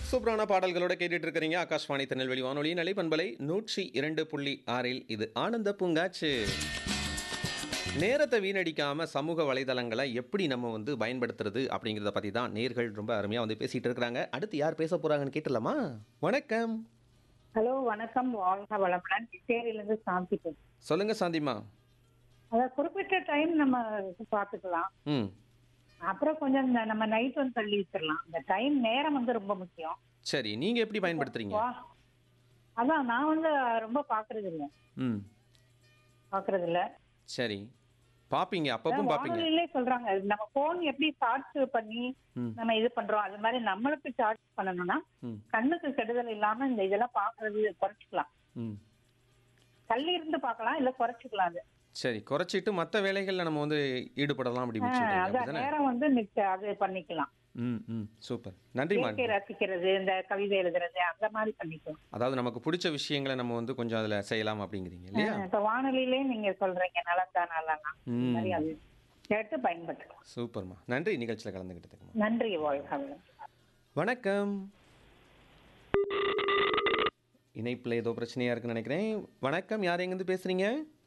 சூப்பரான பாடல்களோட கேட்டுட்டு இருக்கிறீங்க ஆகாஷ்வாணி திருநெல்வேலி வானொலி நிலைப்பண்பலை நூற்றி இரண்டு புள்ளி ஆறில் இது ஆனந்த பூங்காச்சு நேரத்தை வீணடிக்காம சமூக வலைதளங்களை எப்படி நம்ம வந்து பயன்படுத்துறது அப்படிங்கிறத பற்றி தான் நேர்கள் ரொம்ப அருமையாக வந்து பேசிட்டு இருக்கிறாங்க அடுத்து யார் பேச போறாங்கன்னு கேட்டலாமா வணக்கம் ஹலோ வணக்கம் வாழ்க வளமுடன் இருந்து சாந்தி பேசுறேன். சொல்லுங்க சாந்திமா அதாவது குறிப்பிட்ட டைம் நம்ம பார்த்துக்கலாம் ம் அப்புறம் கொஞ்சம் இந்த நம்ம நைட் வந்து தள்ளி வச்சிடலாம் இந்த டைம் நேரம் வந்து ரொம்ப முக்கியம் சரி நீங்கள் எப்படி பயன்படுத்துறீங்க வா- அதான் நான் வந்து ரொம்ப பாக்குறது இல்ல ம் பாக்குறது இல்ல சரி பார்ப்பீங்க அப்பப்போ பார்ப்பீங்க வானொலியிலே சொல்றாங்க நம்ம போன் எப்படி சார்ஜ் பண்ணி ம் நம்ம இது பண்றோம் அது மாதிரி நம்மளுக்கு சார்ஜ் பண்ணணும்னா ம் கண்ணுக்கு கெடுதல் இல்லாம இந்த இதெல்லாம் பாக்குறது குறைச்சிக்கலாம் ம் தள்ளி இருந்து பார்க்கலாம் இல்ல குறைச்சிக்கலாம் அது சரி குறைச்சிட்டு மற்ற வேலைகளில் நம்ம வந்து ஈடுபடலாம் அப்படி ஆஹ், சொல்றீங்க அதான் அப்படிதானே நேரம் வந்து மிச்ச- அது பண்ணிக்கலாம் ம் ம் சூப்பர் நன்றிம்மா இயற்கை ரசிக்கிறது இந்த கவிதை எழுதுறது அந்த மாதிரி பண்ணிக்கலாம் அதாவது நமக்கு பிடிச்ச விஷயங்களை நம்ம வந்து கொஞ்சம் அதில் செய்யலாம் அப்படிங்கிறீங்க இல்லையா ஆஹ் இப்ப வானொலியிலே நீங்க சொல்றீங்க நலந்தா நலனா ம் மாதிரி அது கேட்டு பயன்படுத்தலாம் சூப்பர்மா நன்றி நிகழ்ச்சியில் கலந்துக்கிட்டதுக்குமா நன்றி வாழ்க வணக்கம் இணைப்பில் ஏதோ பிரச்சனையாக இருக்குன்னு நினைக்கிறேன் வணக்கம் யார் எங்கேருந்து பேசுகிறீங்க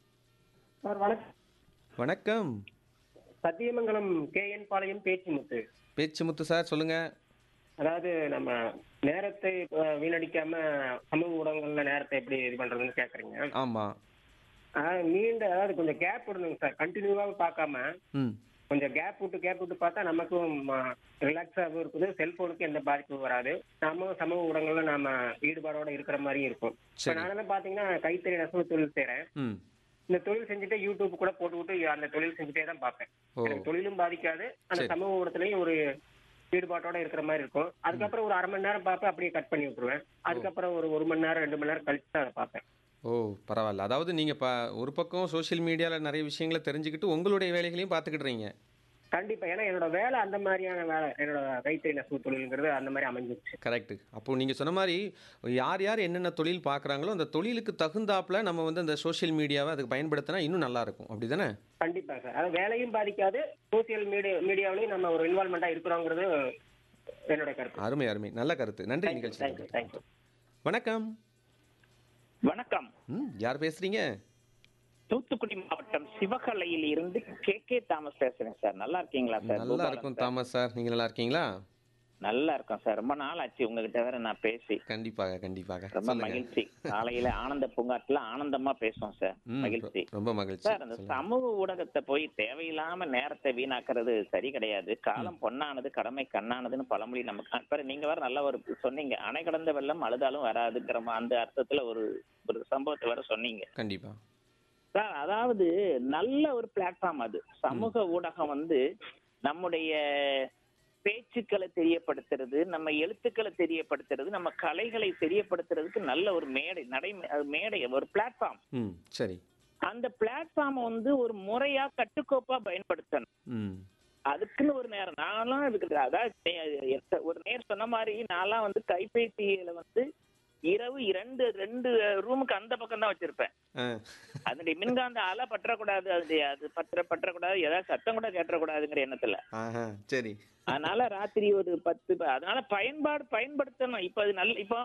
சார் வணக்கம் வணக்கம் Sathyamangalam K N Palayam Pechumuthu Pechu Muthu sir சொல்லுங்கள் அதாவது நம்ம நேரத்தை அஹ், வீணடிக்காம சமூக ஊடகங்கள்ல நேரத்தை எப்படி இது பண்றதுன்னு கேக்குறீங்க ஆமாம் அதாவது நீண்ட அதாவது கொஞ்சம் கேப் விடணுங்க சார் கண்டினியூவாக பார்க்காம ம் கொஞ்சம் கேப் விட்டு கேப் விட்டு பார்த்தா நமக்கும் ரிலாக்ஸாகவும் இருக்குது செல்போனுக்கு எந்த பாதிப்பும் வராது நாம சமூக ஊடகங்கள்ல நாம ஈடுபாடோட இருக்கிற மாதிரியும் இருக்கும் இப்போ சரி நானெல்லாம் பாத்தீங்கன்னா கைத்தறி நெசவு தொழில் செய்றேன் ம் இந்த தொழில் செஞ்சுட்டு யூடியூப் கூட போட்டுவிட்டு அந்த தொழில் செஞ்சுட்டே தான் பார்ப்பேன் ஓ எனக்கு தொழிலும் பாதிக்காது அந்த சரி. சமூக ஊடகத்திலையும் ஒரு ஈடுபாட்டோட இருக்கிற மாதிரி இருக்கும் அதுக்கப்புறம் ஒரு அரை மணி நேரம் பார்ப்பேன் அப்படியே கட் பண்ணி விட்டுருவேன் அதுக்கப்புறம் ஒரு ஒரு மணி நேரம் ரெண்டு மணி நேரம் கழிச்சு தான் அதை பார்ப்பேன் ஓ பரவாயில்ல அதாவது நீங்கள் இப்போ ஒரு பக்கம் சோஷியல் மீடியாவில் நிறைய விஷயங்களை தெரிஞ்சுக்கிட்டு உங்களுடைய வேலைகளையும் பார்த்துக்கிட்டுறீங்க கண்டிப்பா ஏன்னா என்னோட வேலை அந்த மாதிரியான வேலை என்னோட கைத்தறி நெசவு தொழிலுங்கிறது அந்த மாதிரி அமைஞ்சிருச்சு கரெக்டு அப்போ நீங்கள் சொன்ன மாதிரி யார் யார் என்னென்ன தொழில் பார்க்குறாங்களோ அந்த தொழிலுக்கு தகுந்தாப்புல நம்ம வந்து அந்த சோஷியல் மீடியாவை அதுக்கு பயன்படுத்தினா இன்னும் நல்லா இருக்கும் அப்படி தானே கண்டிப்பா சார் அது வேலையும் பாதிக்காது சோசியல் மீடியா மீடியாவிலையும் நம்ம ஒரு இன்வால்மெண்டா இருக்கிறோங்கிறது என்னோட கருத்து அருமை அருமை நல்ல கருத்து நன்றி தேங்க்யூ நிகழ்ச்சி தேங்க்யூ தேங்க்யூ வணக்கம் வணக்கம் ம் யார் பேசுறீங்க தூத்துக்குடி மாவட்டம் சிவகலையில் இருந்து கே கே தாமஸ் பேசுறேன் சார் நல்லா இருக்கீங்களா சார் நல்லா பூபாலன் இருக்கும் சார்? தாமஸ் சார் நீங்கள் நல்லா இருக்கீங்களா நல்லா இருக்கோம் சார் ரொம்ப நாள் ஆச்சு உங்ககிட்ட வேற நான் பேசி கண்டிப்பாக கண்டிப்பாக ரொம்ப சொல்லுங்க மகிழ்ச்சி காலையில ஆனந்த பூங்காட்டுல ஆனந்தமா பேசுவோம் சார் ம், மகிழ்ச்சி ரொம்ப மகிழ்ச்சி சார் அந்த சொல்லுங்க. சமூக ஊடகத்தை போய் தேவையில்லாம நேரத்தை வீணாக்குறது சரி கிடையாது காலம் பொன்னானது கடமை கண்ணானதுன்னு பழமொழி நமக்கு அப்புறம் நீங்க வேற நல்ல ஒரு சொன்னீங்க அணை கடந்த வெள்ளம் அழுதாலும் வராதுங்கிற மா- அந்த அர்த்தத்துல ஒரு ஒரு சம்பவத்தை வேற சொன்னீங்க கண்டிப்பா சார் அதாவது நல்ல ஒரு பிளாட்ஃபார்ம் அது சமூக ஊடகம் வந்து நம்முடைய பேச்சுக்களை தெரியப்படுத்துறது நம்ம எழுத்துக்களை தெரியப்படுத்துறது நம்ம கலைகளை தெரியப்படுத்துறதுக்கு நல்ல ஒரு மேடை நடை அது மேடை ஒரு பிளாட்ஃபார்ம் ம் சரி அந்த பிளாட்ஃபார்ம் வந்து ஒரு முறையா கட்டுக்கோப்பா பயன்படுத்தணும் ம் அதுக்குன்னு ஒரு நேரம் நான்லாம் இதுக்கு அதாவது நே- எத்த- ஒரு நேர் சொன்ன மாதிரி நான்லாம் வந்து கைபேசியில வந்து இரவு இரண்டு ரெண்டு ரூமுக்கு அந்த பக்கம் தான் வச்சிருப்பேன் ஆ அதனுடைய மின்காந்த அலை பற்றக்கூடாது அது அது பற்ற பற்றக்கூடாது ஏதாவது சத்தம் கூட கேட்டக்கூடாதுங்கிற எண்ணத்துல ஆஹா சரி அதனால ராத்திரி ஒரு பத்து ப- அதனால பயன்பாடு பயன்படுத்தணும் இப்ப அது நல்ல இப்போ